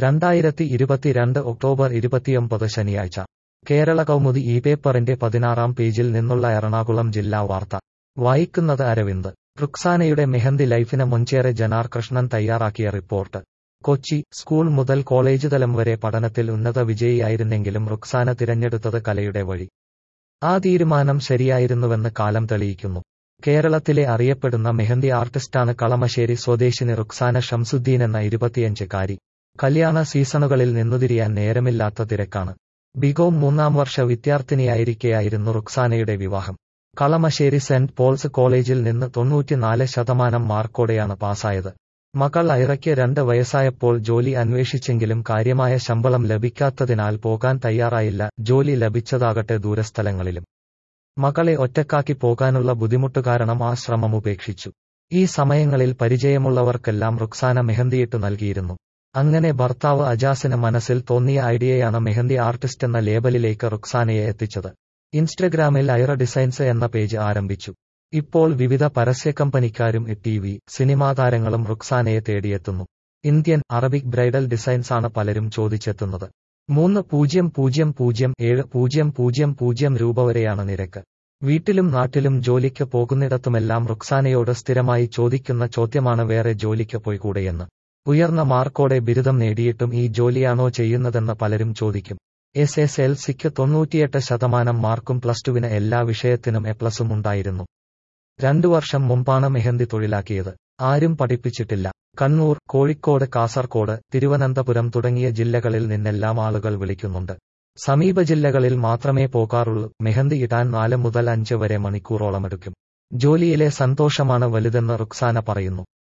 രണ്ടായിരത്തി ഇരുപത്തിരണ്ട് ഒക്ടോബർ ഇരുപത്തിയൊമ്പത് ശനിയാഴ്ച കേരള കൗമുദി ഈ പേപ്പറിന്റെ പതിനാറാം പേജിൽ നിന്നുള്ള എറണാകുളം ജില്ലാ വാർത്ത വായിക്കുന്നത് അരവിന്ദ് റുക്സാനയുടെ മെഹന്തി ലൈഫിന് മുൻചേറെ ജനാർ കൃഷ്ണൻ തയ്യാറാക്കിയ റിപ്പോർട്ട് കൊച്ചി സ്കൂൾ മുതൽ കോളേജ് തലം വരെ പഠനത്തിൽ ഉന്നത വിജയിയായിരുന്നെങ്കിലും റുക്സാന തിരഞ്ഞെടുത്തത് കലയുടെ വഴി ആ തീരുമാനം ശരിയായിരുന്നുവെന്ന് കാലം തെളിയിക്കുന്നു കേരളത്തിലെ അറിയപ്പെടുന്ന മെഹന്തി ആർട്ടിസ്റ്റാണ് കളമശ്ശേരി സ്വദേശിനി റുക്സാന ഷംസുദ്ദീൻ എന്ന ഇരുപത്തിയഞ്ചുകാരി കല്യാണ സീസണുകളിൽ നിന്നുതിരിയാൻ നേരമില്ലാത്ത തിരക്കാണ് ബികോം മൂന്നാം വർഷ വിദ്യാർത്ഥിനിയായിരിക്കെയായിരുന്നു റുക്സാനയുടെ വിവാഹം കളമശ്ശേരി സെന്റ് പോൾസ് കോളേജിൽ നിന്ന് തൊണ്ണൂറ്റിനാല് ശതമാനം മാർക്കോടെയാണ് പാസ്സായത് മകൾ ഐറയ്ക്ക് രണ്ട് വയസ്സായപ്പോൾ ജോലി അന്വേഷിച്ചെങ്കിലും കാര്യമായ ശമ്പളം ലഭിക്കാത്തതിനാൽ പോകാൻ തയ്യാറായില്ല ജോലി ലഭിച്ചതാകട്ടെ ദൂരസ്ഥലങ്ങളിലും മകളെ ഒറ്റക്കാക്കി പോകാനുള്ള ബുദ്ധിമുട്ട് കാരണം ആ ശ്രമം ഉപേക്ഷിച്ചു ഈ സമയങ്ങളിൽ പരിചയമുള്ളവർക്കെല്ലാം റുക്സാന മെഹന്തിയിട്ട് നൽകിയിരുന്നു അങ്ങനെ ഭർത്താവ് അജാസിന് മനസ്സിൽ തോന്നിയ ഐഡിയയാണ് മെഹന്തി ആർട്ടിസ്റ്റ് എന്ന ലേബലിലേക്ക് റുക്സാനയെ എത്തിച്ചത് ഇൻസ്റ്റഗ്രാമിൽ ഐറ ഡിസൈൻസ് എന്ന പേജ് ആരംഭിച്ചു ഇപ്പോൾ വിവിധ പരസ്യ കമ്പനിക്കാരും ടി വി സിനിമാ താരങ്ങളും റുക്സാനയെ തേടിയെത്തുന്നു ഇന്ത്യൻ അറബിക് ബ്രൈഡൽ ഡിസൈൻസ് ആണ് പലരും ചോദിച്ചെത്തുന്നത് മൂന്ന് പൂജ്യം പൂജ്യം പൂജ്യം ഏഴ് പൂജ്യം പൂജ്യം പൂജ്യം രൂപ വരെയാണ് നിരക്ക് വീട്ടിലും നാട്ടിലും ജോലിക്ക് പോകുന്നിടത്തുമെല്ലാം റുക്സാനയോട് സ്ഥിരമായി ചോദിക്കുന്ന ചോദ്യമാണ് വേറെ ജോലിക്ക് പോയിക്കൂടെയെന്ന് ഉയർന്ന മാർക്കോടെ ബിരുദം നേടിയിട്ടും ഈ ജോലിയാണോ ചെയ്യുന്നതെന്ന് പലരും ചോദിക്കും എസ് എസ് എൽ സിക്ക് തൊണ്ണൂറ്റിയെട്ട് ശതമാനം മാർക്കും പ്ലസ് ടുവിന് എല്ലാ വിഷയത്തിനും എ പ്ലസും ഉണ്ടായിരുന്നു രണ്ടു വർഷം മുമ്പാണ് മെഹന്തി തൊഴിലാക്കിയത് ആരും പഠിപ്പിച്ചിട്ടില്ല കണ്ണൂർ കോഴിക്കോട് കാസർകോട് തിരുവനന്തപുരം തുടങ്ങിയ ജില്ലകളിൽ നിന്നെല്ലാം ആളുകൾ വിളിക്കുന്നുണ്ട് സമീപ ജില്ലകളിൽ മാത്രമേ പോകാറുള്ളൂ മെഹന്തി ഇടാൻ നാല് മുതൽ അഞ്ച് വരെ മണിക്കൂറോളമെടുക്കും ജോലിയിലെ സന്തോഷമാണ് വലുതെന്ന് റുക്സാന പറയുന്നു